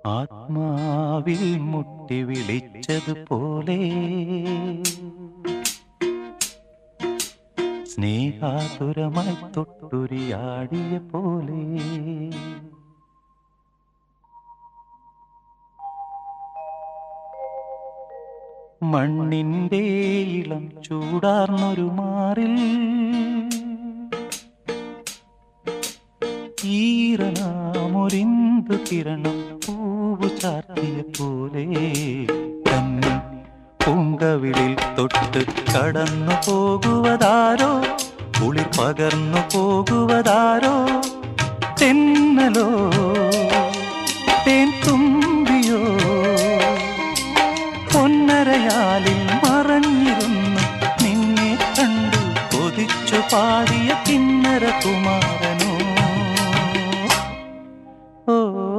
ആത്മാവിൽ മുട്ടി വിളിച്ചതുപോലെ സ്നേഹാതുരമായി തൊട്ടുരിയാടിയ പോലെ മണ്ണിന്റെ ഇളം ചൂടാർന്നൊരു മാറിൽ ഈറനാമൊരിന്തു കിരണം പൂവു ചാർത്തിയ പോലെ തന്നെ പൂങ്കവിളിൽ തൊട്ട് കടന്നു പോകുവതാരോ കുളിർ പകർന്നു പോകുവതാരോ തെന്നലോ തേൻ തുമ്പിയോ പൊന്നരയാലിൽ മറഞ്ഞിരുന്നു നിന്നെ കണ്ടു കൊതിച്ചു പാടിയ കിന്നര കുമാരനോ ഓ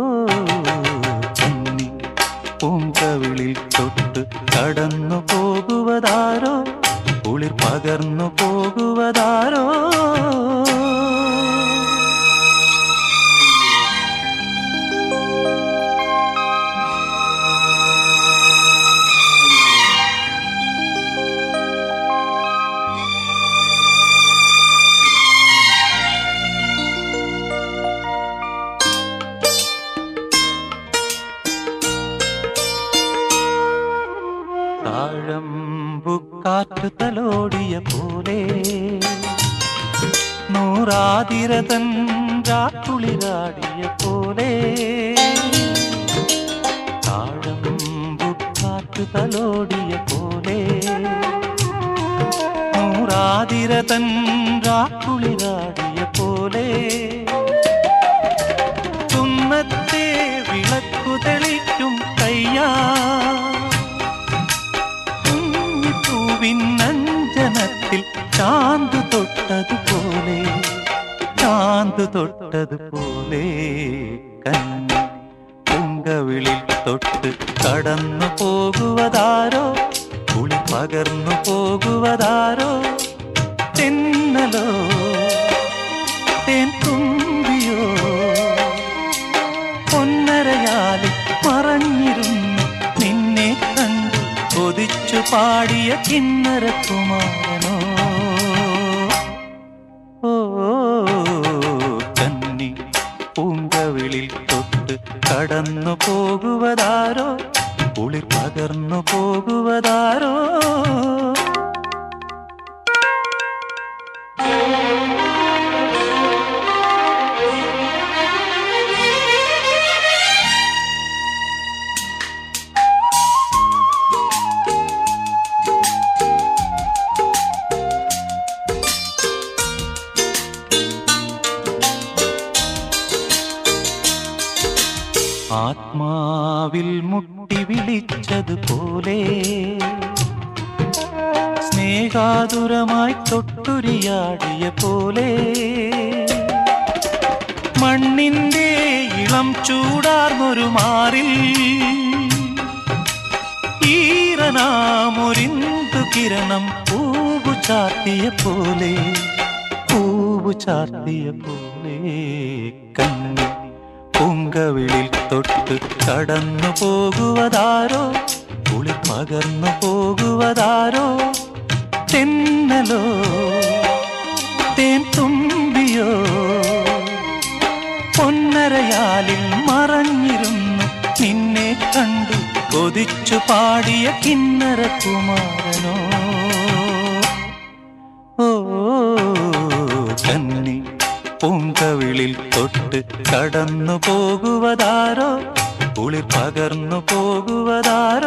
കന്നി പൂങ്കവിളിൽ തൊട്ട് കടന്നു പോകുവതാരോ കുളിർ പകർന്നു പോകുവതാരോ താഴമ്പുക്കാറ്റു തലോടിയ പോലെ നൂറാതിരതൻ രാക്കുളിരാടിയ പോലെ താഴമ്പുക്കാറ്റു തലോടിയ പോലെ നൂറാതിരതൻ രാക്കുളിരാടിയ പോലെ കുന്നത്തെ വിളക്കു തെളിക്കും കയ്യാ കുഞ്ഞിപ്പൂവിനഞ്ജനത്തിൽ ചാന്ത് തൊട്ടതുപോലെ ചാന്ത് തൊട്ടതുപോലെ കന്നി പൂങ്കവിളിൽ തൊട്ട് കടന്നു പോകുവതാരോ കുളി പകർന്നു പോകുവതാരോ തെന്നലോ തേൻ തുമ്പിയോ പൊന്നരയാലിൽ മറഞ്ഞിരുന്നു നിന്നെ കണ്ടു കൊതിച്ചു പാടിയ കിന്നര കുമാരനോ ഓ കന്നി പൂങ്കവിളിൽ തൊട്ട് കടന്നു പോകുവതാരോ കുളിർ പകർന്നു പോകുവതാരോ ആത്മാവിൽ മുട്ടി വിളിച്ചതുപോലെ സ്നേഹാതുരമായി തൊട്ടുരിയാടിയ പോലെ മണ്ണിന്റെ ഇളം ചൂടാർന്നൊരു മാറിൽ ഈറനാമൊരിന്തു കിരണം പൂവു ചാർത്തിയ പോലെ പൂവു ചാർത്തിയ പോലെ കണ്ണി പൂങ്കവിളിൽ തൊട്ട് കടന്നു പോകുവതാരോ കുളി പകർന്നു പോകുവതാരോ തെന്നലോ തേൻ തുമ്പിയോ പൊന്നരയാലിൽ മറഞ്ഞിരുന്നു നിന്നെ കണ്ടു കൊതിച്ചു പാടിയ കിന്നര കുമാരനോ ഓ കന്നി പൂങ്കവിളിൽ തൊട്ട് കടന്നു പോകുവതാരോ കുളിർ പകർന്നു പോകുവതാരോ